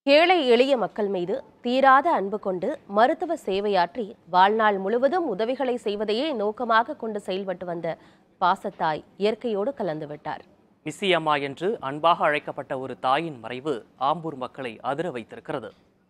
ஏழை எளிய மக்கள் மீது தீராத அன்பு கொண்டு மருத்துவ சேவையாற்றி வாழ்நாள் முழுவதும் உதவிகளை செய்வதையே நோக்கமாக கொண்டு செயல்பட்டு வந்த பாசத்தாய் இயற்கையோடு கலந்துவிட்டார் மிஸ்ஸி அம்மா என்று அன்பாக அழைக்கப்பட்ட ஒரு தாயின் மறைவு ஆம்பூர் மக்களை அதிர வைத்திருக்கிறது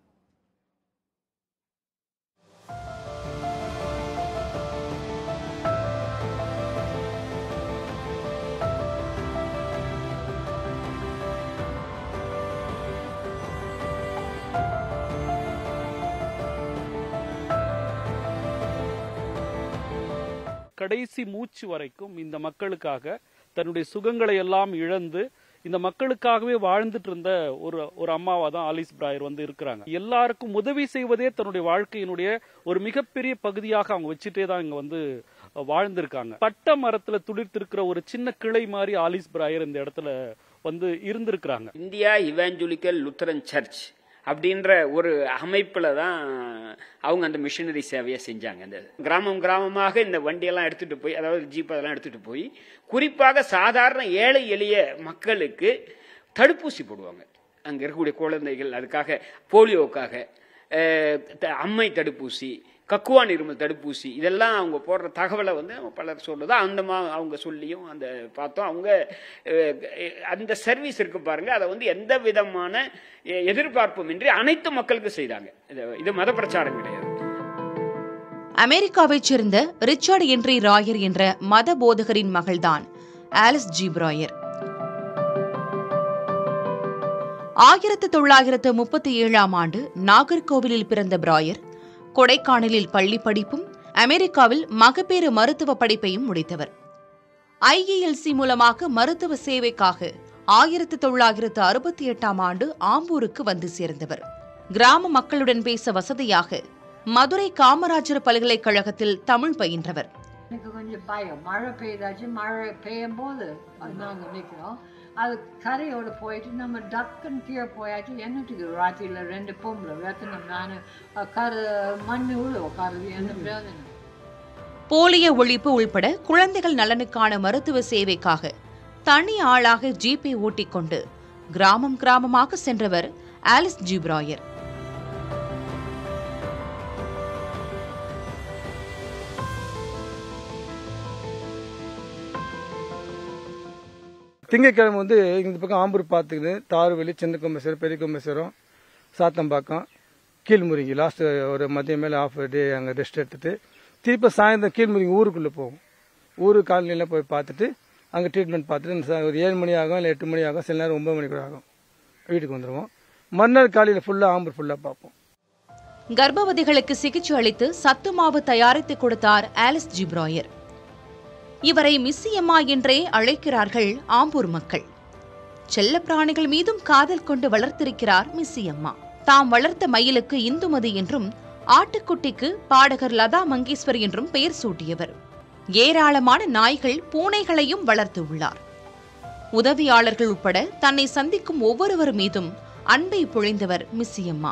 கடைசி மூச்சு வரைக்கும் இந்த மக்களுக்காக தன்னுடைய சுகங்களை எல்லாம் இழந்து இந்த மக்களுக்காகவே வாழ்ந்துட்டு இருந்த ஒரு ஒரு அம்மாவா தான் ஆலிஸ் பிராயர் வந்து இருக்கிறாங்க எல்லாருக்கும் உதவி செய்வதே தன்னுடைய வாழ்க்கையினுடைய ஒரு மிகப்பெரிய பகுதியாக அவங்க வச்சுட்டே தான் இங்க வந்து வாழ்ந்திருக்காங்க பட்ட மரத்துல துளிர்த்திருக்கிற ஒரு சின்ன கிளை மாதிரி ஆலிஸ் பிராயர் இந்த இடத்துல வந்து இருந்திருக்கிறாங்க இந்தியா இவாஞ்சலிக்கல் லுத்தரன் சர்ச் அப்படின்ற ஒரு அமைப்பில் தான் அவங்க அந்த மிஷினரி சேவையை செஞ்சாங்க இந்த கிராமம் கிராமமாக இந்த வண்டியெல்லாம் எடுத்துகிட்டு போய் அதாவது ஜீப் அதெல்லாம் எடுத்துகிட்டு போய் குறிப்பாக சாதாரண ஏழை எளிய மக்களுக்கு தடுப்பூசி போடுவாங்க அங்கே இருக்கக்கூடிய குழந்தைகள் அதுக்காக போலியோவுக்காக அஹ், த- அம்மை தடுப்பூசி கக்குவான் இருமல் தடுப்பூசி இதெல்லாம் அவங்க போடுற தகவலை வந்து அவங்க பலர் சொல்லுது அந்த மா அவங்க சொல்லியும் அந்த பார்த்தோம் அவங்க அஹ், அந்த சர்வீஸ் இருக்கு பாருங்க அதை வந்து எந்த விதமான எ- எதிர்பார்ப்புமின்றி அனைத்து மக்களுக்கு செய்தாங்க இது- இது மத பிரச்சாரம் கிடையாது அமெரிக்காவைச் சேர்ந்த ரிச்சர்ட் என்ரி ராயர் என்ற மத போதகரின் மகள்தான் ஆலிஸ் ஜி பிராயர் ஆயிரத்து தொள்ளாயிரத்து முப்பத்தி ஏழாம் ஆண்டு நாகர்கோவிலில் பிறந்த பிராயர் கொடைக்கானலில் பள்ளி படிப்பும் அமெரிக்காவில் மகப்பேறு மருத்துவ படிப்பையும் முடித்தவர் ஐஏஎல்சி மூலமாக மருத்துவ சேவைக்காக ஆயிரத்து தொள்ளாயிரத்து அறுபத்தி எட்டாம் ஆண்டு ஆம்பூருக்கு வந்து சேர்ந்தவர் கிராம மக்களுடன் பேச வசதியாக மதுரை காமராஜர் பல்கலைக்கழகத்தில் தமிழ் பயின்றவர் எனக்கு கொஞ்சம் பயம் மழை பெய்தாச்சு மழை பெய்யும் போது நாங்கள் நிற்கிறோம் அது கரையோட போயிட்டு நம்ம டக்குன்னு கீழே போயாச்சு என்னத்துக்கு ராத்திரியில் ரெண்டு பொம்பளை வெத்தனம் நான் கரு மண் உள்ள உட்காருது என்ன பிரயோஜனம் போலியோ ஒழிப்பு உள்பட குழந்தைகள் நலனுக்கான மருத்துவ சேவைக்காக தனி ஆளாக ஜீப்பை ஓட்டிக்கொண்டு கிராமம் கிராமமாக சென்றவர் ஆலிஸ் ஜிப்ராயர் திங்கட்கிழமை வந்து இந்த பக்கம் ஆம்பூர் பார்த்துக்கிது தாறுவெளி சின்ன கொம்பேஸ்வரம் பெரிய கொம்பேஸ்வரம் சாத்தம்பாக்கம் கீழ்முருங்கி லாஸ்ட் ஒரு மதியம் மேலே ஆஃப் டே அங்கே ரெஸ்ட் எடுத்துட்டு திருப்பி சாயந்தரம் கீழ்முருங்கி ஊருக்குள்ளே போவோம் ஊரு காலனியில் போய் பார்த்துட்டு அங்கே ட்ரீட்மெண்ட் பார்த்துட்டு சா- ஒரு ஏழு மணி ஆகும் இல்லை எட்டு மணி ஆகும் சில நேரம் ஒன்பது மணி கூட ஆகும் வீட்டுக்கு வந்துடுவோம் மறுநாள் காலையில் ஃபுல்லாக ஆம்பூர் ஃபுல்லாக பார்ப்போம் கர்ப்பவதிகளுக்கு சிகிச்சை அளித்து சத்து மாவு தயாரித்து கொடுத்தார் ஆலிஸ் ஜிப்ராயர் இவரை மிஸ்ஸியம்மா என்றே அழைக்கிறார்கள் ஆம்பூர் மக்கள் செல்ல பிராணிகள் மீதும் காதல் கொண்டு வளர்த்திருக்கிறார் மிஸ்ஸியம்மா தாம் வளர்த்த மயிலுக்கு இந்துமதி என்றும் ஆட்டுக்குட்டிக்கு பாடகர் லதா மங்கேஸ்வர் என்றும் பெயர் சூட்டியவர் ஏராளமான நாய்கள் பூனைகளையும் வளர்த்து உள்ளார் உதவியாளர்கள் உட்பட தன்னை சந்திக்கும் ஒவ்வொருவர் மீதும் அன்பை பொழிந்தவர் மிஸ்ஸியம்மா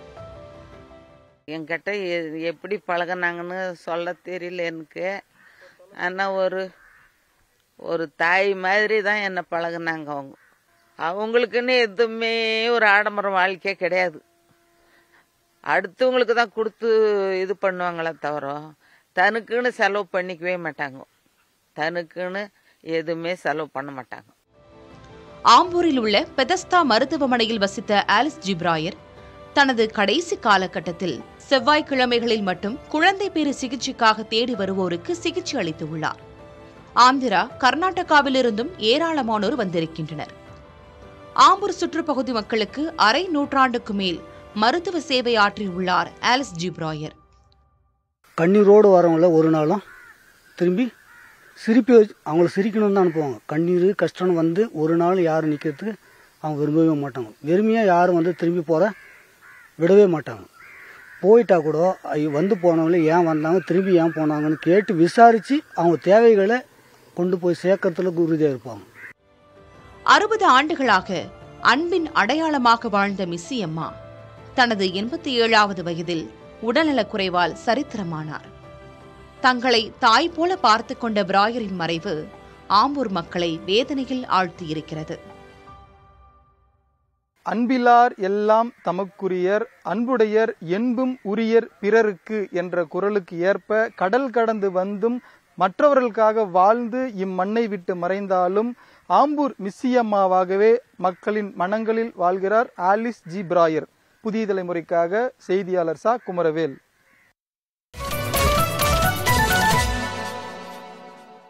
என்கிட்ட எ- எப்படி பழகுனாங்கன்னு சொல்ல தெரியல எனக்கு ஆனால் ஒரு ஒரு தாய் மாதிரி தான் என்னை பழகுனாங்க அவங்க அவங்களுக்குன்னு எதுவுமே ஒரு ஆடம்பர வாழ்க்கையே கிடையாது அடுத்தவங்களுக்கு தான் கொடுத்து இது பண்ணுவாங்களே தவிர தனக்குன்னு செலவு பண்ணிக்கவே மாட்டாங்க தனக்குன்னு எதுவுமே செலவு பண்ண மாட்டாங்க ஆம்பூரில் உள்ள பெதஸ்தா மருத்துவமனையில் வசித்த ஆலிஸ் ஜிப்ராயர் தனது கடைசி காலகட்டத்தில் செவ்வாய்க்கிழமைகளில் மட்டும் குழந்தை பேறு சிகிச்சைக்காக தேடி வருவோருக்கு சிகிச்சை அளித்து உள்ளார் ஆந்திரா கர்நாடகாவிலிருந்தும் ஏராளமானோர் வந்திருக்கின்றனர் ஆம்பூர் சுற்றுப்பகுதி மக்களுக்கு அரை நூற்றாண்டுக்கு மேல் மருத்துவ சேவை ஆற்றியுள்ளார் ஆலிஸ் ஜிப்ராயர் கண்ணீரோடு வரவங்கள ஒரு நாளும் திரும்பி சிரிப்பி வச்சு அவங்கள சிரிக்கணும்னு தான் அனுப்புவாங்க கண்ணீர் கஷ்டம்னு வந்து ஒரு நாள் யாரும் நிற்கிறதுக்கு அவங்க விரும்பவே மாட்டாங்க வெறுமையாக யாரும் வந்து திரும்பி போகிற விடவே மாட்டாங்க போயிட்டா கூட ஐயோ, வந்து போனவங்களே ஏன் வந்தாங்க திரும்பி ஏன் போனாங்கன்னு கேட்டு விசாரித்து அவங்க தேவைகளை கொண்டு போய் சேர்க்கறதுல உறுதியாக இருப்பாங்க அறுபது ஆண்டுகளாக அன்பின் அடையாளமாக வாழ்ந்த மிஸ்ஸி அம்மா தனது எண்பத்தி ஏழாவது வயதில் உடல்நலக் குறைவால் சரித்திரமானார் தங்களை தாய் போல பார்த்து கொண்ட பிராயரின் மறைவு ஆம்பூர் மக்களை வேதனையில் ஆழ்த்தியிருக்கிறது அன்பிலார் எல்லாம் தமக்குரியர் அன்புடையர் என்பும் உரியர் பிறருக்கு என்ற குரலுக்கு ஏற்ப கடல் கடந்து வந்தும் மற்றவர்களுக்காக வாழ்ந்து இம்மண்ணை விட்டு மறைந்தாலும் ஆம்பூர் மிஸ்ஸியம்மாவாகவே மக்களின் மனங்களில் வாழ்கிறார் ஆலிஸ் ஜி பிராயர் புதிய தலைமுறைக்காக செய்தியாளர் சா குமரவேல்